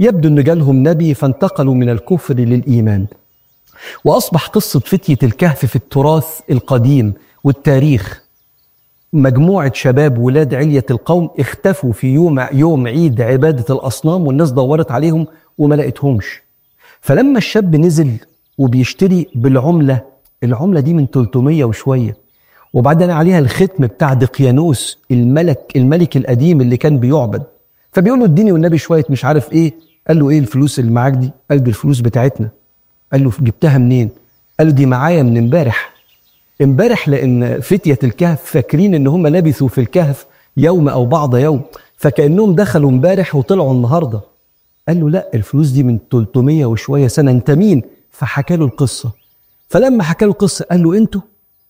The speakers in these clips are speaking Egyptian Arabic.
يبدو أن جالهم نبي فانتقلوا من الكفر للإيمان وأصبح قصة فتية الكهف في التراث القديم والتاريخ مجموعة شباب ولاد علية القوم اختفوا في يوم يوم عيد عبادة الأصنام والناس دورت عليهم وما لقيتهمش فلما الشاب نزل وبيشتري بالعملة العملة دي من 300 وشوية وبعدين عليها الختم بتاع دقيانوس الملك الملك القديم اللي كان بيعبد فبيقول له اديني والنبي شوية مش عارف ايه قال له ايه الفلوس اللي معاك دي قال دي الفلوس بتاعتنا قال له جبتها منين قال له دي معايا من امبارح امبارح لان فتيه الكهف فاكرين ان هم لبثوا في الكهف يوم او بعض يوم فكانهم دخلوا امبارح وطلعوا النهارده قال له لا الفلوس دي من 300 وشويه سنه انت مين فحكى له القصه فلما حكى له القصه قال له انتوا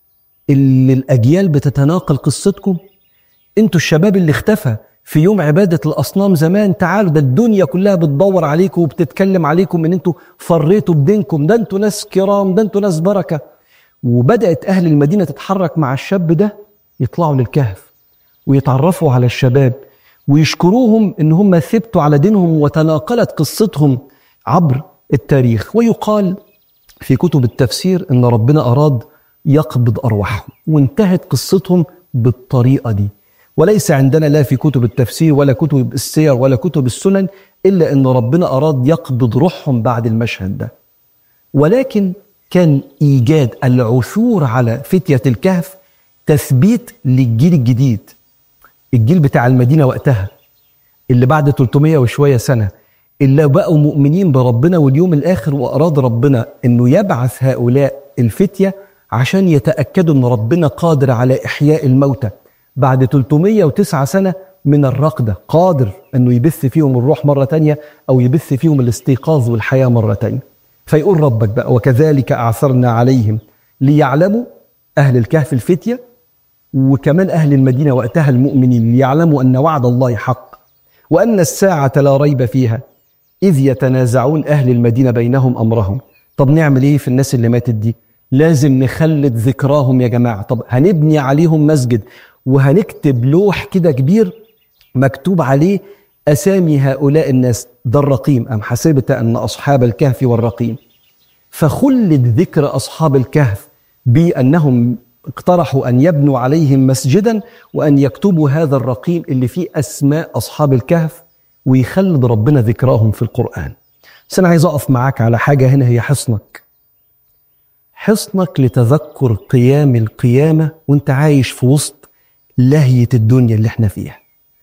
اللي الاجيال بتتناقل قصتكم انتوا الشباب اللي اختفى في يوم عبادة الأصنام زمان تعالوا ده الدنيا كلها بتدور عليكم وبتتكلم عليكم إن أنتوا فريتوا بدينكم ده أنتوا ناس كرام ده أنتوا ناس بركة وبدأت أهل المدينة تتحرك مع الشاب ده يطلعوا للكهف ويتعرفوا على الشباب ويشكروهم إن هم ثبتوا على دينهم وتناقلت قصتهم عبر التاريخ ويقال في كتب التفسير إن ربنا أراد يقبض أرواحهم وانتهت قصتهم بالطريقة دي وليس عندنا لا في كتب التفسير ولا كتب السير ولا كتب السنن إلا أن ربنا أراد يقبض روحهم بعد المشهد ده ولكن كان إيجاد العثور على فتية الكهف تثبيت للجيل الجديد الجيل بتاع المدينة وقتها اللي بعد 300 وشوية سنة اللي بقوا مؤمنين بربنا واليوم الآخر وأراد ربنا أنه يبعث هؤلاء الفتية عشان يتأكدوا أن ربنا قادر على إحياء الموتى بعد 309 سنة من الرقدة قادر أنه يبث فيهم الروح مرة تانية أو يبث فيهم الاستيقاظ والحياة مرة تانية فيقول ربك بقى وكذلك أعثرنا عليهم ليعلموا أهل الكهف الفتية وكمان أهل المدينة وقتها المؤمنين ليعلموا أن وعد الله حق وأن الساعة لا ريب فيها إذ يتنازعون أهل المدينة بينهم أمرهم طب نعمل إيه في الناس اللي ماتت دي لازم نخلد ذكراهم يا جماعة طب هنبني عليهم مسجد وهنكتب لوح كده كبير مكتوب عليه أسامي هؤلاء الناس ده الرقيم أم حسبت أن أصحاب الكهف والرقيم فخلد ذكر أصحاب الكهف بأنهم اقترحوا أن يبنوا عليهم مسجدا وأن يكتبوا هذا الرقيم اللي فيه أسماء أصحاب الكهف ويخلد ربنا ذكراهم في القرآن بس أنا عايز أقف معاك على حاجة هنا هي حصنك حصنك لتذكر قيام القيامة وانت عايش في وسط لهية الدنيا اللي احنا فيها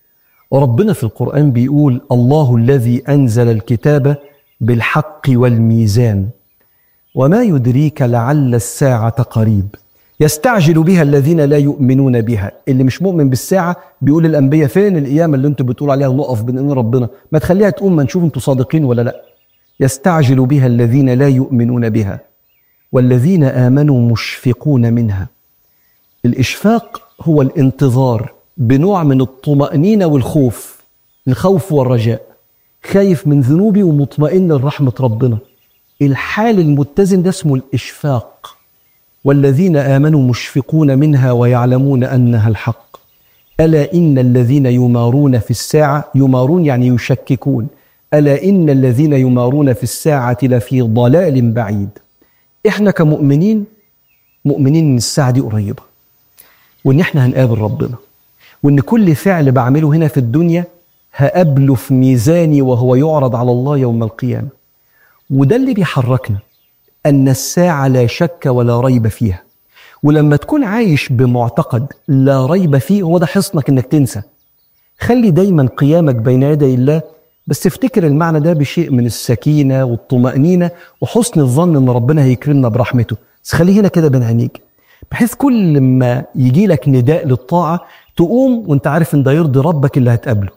وربنا في القرآن بيقول الله الذي أنزل الكتاب بالحق والميزان وما يدريك لعل الساعة قريب يستعجل بها الذين لا يؤمنون بها اللي مش مؤمن بالساعة بيقول الأنبياء فين القيامة اللي انتوا بتقول عليها نقف بين ربنا ما تخليها تقوم ما نشوف انتوا صادقين ولا لا يستعجل بها الذين لا يؤمنون بها والذين آمنوا مشفقون منها الإشفاق هو الانتظار بنوع من الطمأنينة والخوف الخوف والرجاء خايف من ذنوبي ومطمئن لرحمة ربنا الحال المتزن ده اسمه الإشفاق والذين آمنوا مشفقون منها ويعلمون أنها الحق ألا إن الذين يمارون في الساعة يمارون يعني يشككون ألا إن الذين يمارون في الساعة لفي ضلال بعيد إحنا كمؤمنين مؤمنين إن الساعة دي قريبة وإن إحنا هنقابل ربنا وإن كل فعل بعمله هنا في الدنيا هقابله في ميزاني وهو يعرض على الله يوم القيامة وده اللي بيحركنا أن الساعة لا شك ولا ريب فيها ولما تكون عايش بمعتقد لا ريب فيه هو ده حصنك انك تنسى خلي دايما قيامك بين يدي الله بس افتكر المعنى ده بشيء من السكينة والطمأنينة وحسن الظن ان ربنا هيكرمنا برحمته بس خليه هنا كده بين عينيك بحيث كل ما يجي لك نداء للطاعة تقوم وانت عارف ان ده يرضي ربك اللي هتقابله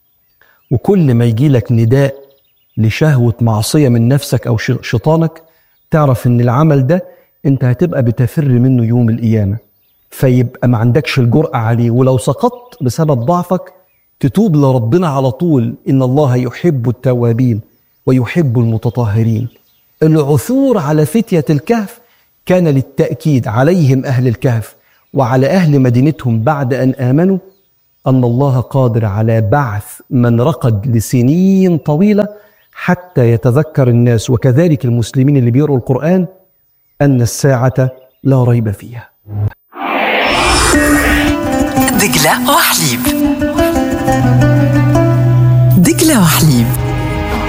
وكل ما يجي لك نداء لشهوة معصية من نفسك أو شيطانك تعرف ان العمل ده انت هتبقى بتفر منه يوم القيامة فيبقى ما عندكش الجرأة عليه ولو سقطت بسبب ضعفك تتوب لربنا على طول إن الله يحب التوابين ويحب المتطهرين العثور على فتية الكهف كان للتأكيد عليهم أهل الكهف وعلى أهل مدينتهم بعد أن آمنوا أن الله قادر على بعث من رقد لسنين طويلة حتى يتذكر الناس وكذلك المسلمين اللي بيقروا القرآن أن الساعة لا ريب فيها دجلة وحليب